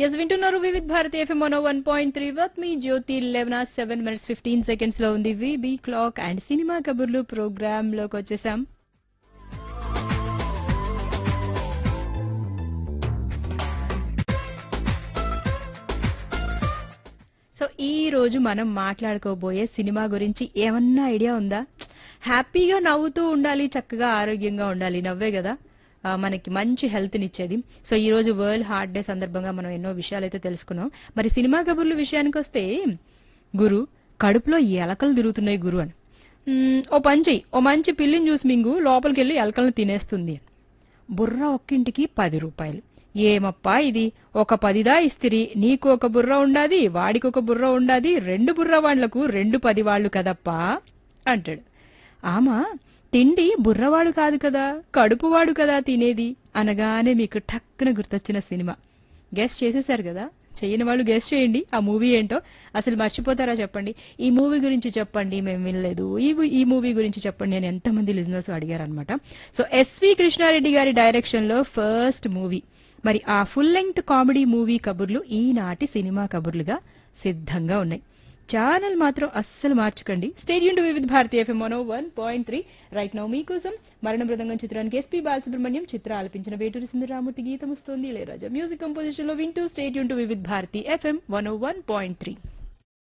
yes వింటున్నారు Vividh Bharati FM one one point three with me Jyothi eleven seven minutes fifteen seconds లో ఉంది VB clock and cinema కబుర్లు programme లోకి వచ్చేసాం సో ఈ రోజు మనం మాట్లాడుకోబోయే సినిమా గురించి ఏమన్నా ఐడియా ఉందా హ్యాపీగా నవ్వుతూ ఉండాలి చక్కగా ఆరోగ్యంగా ఉండాలి నవ్వే కదా ఆ, మనకి మంచి హెల్త్ ఇచ్చేది సో ఈ రోజు వరల్డ్ హార్ట్ డే సందర్భంగా మనం ఎన్నో విషయాలు అయితే తెలుసుకున్నాం మరి సినిమా కబుర్ల విషయానికి వస్తే గురు కడుపులో ఎలకలు తిరుగుతున్నాయి గురు అని మ్మ్, ఓ పని చెయ్యి ఓ మంచి పిల్లిని చూసి మింగు లోపలికి వెళ్ళి ఎలకలను తినేస్తుంది బుర్ర ఒక్కింటికి పది రూపాయలు ఏమప్పా ఇది ఒక పదిదా ఇస్తిరి నీకు ఒక బుర్ర ఉండాది వాడికి ఒక బుర్ర ఉండాది రెండు బుర్ర వాళ్లకు రెండు పది వాళ్ళు కదప్పా అంటాడు ఆమా తిండి బుర్రవాడు కాదు కదా కడుపువాడు కదా తినేది అనగానే మీకు టక్కున గుర్తొచ్చిన సినిమా గెస్ట్ చేసేశారు కదా చేయని వాళ్ళు గెస్ట్ చేయండి ఆ మూవీ ఏంటో అసలు మర్చిపోతారా చెప్పండి ఈ మూవీ గురించి చెప్పండి మేము వినలేదు ఈ ఈ మూవీ గురించి చెప్పండి అని ఎంతమంది లిజినర్స్ అడిగారు అనమాట సో ఎస్వి కృష్ణారెడ్డి గారి డైరెక్షన్ లో ఫస్ట్ మూవీ మరి ఆ ఫుల్ లెంగ్త్ కామెడీ మూవీ కబుర్లు ఈనాటి సినిమా కబుర్లుగా సిద్ధంగా ఉన్నాయి ఛానల్ మాత్రం అస్సలు మార్చకండి stay tuned to Vividh Bharati FM మనో one point three right now మీకోసం మరణ మృదంగం చిత్రానికి ఎస్పీ బాలసుబ్రహ్మణ్యం చిత్ర ఆలపించిన వేటూరి సుందరరామూర్తి గీతం వస్తుంది ఇళయరాజా మ్యూజిక్ కంపోజిషన్ లో వింటూ stay tuned to Vividh Bharati FM one one point three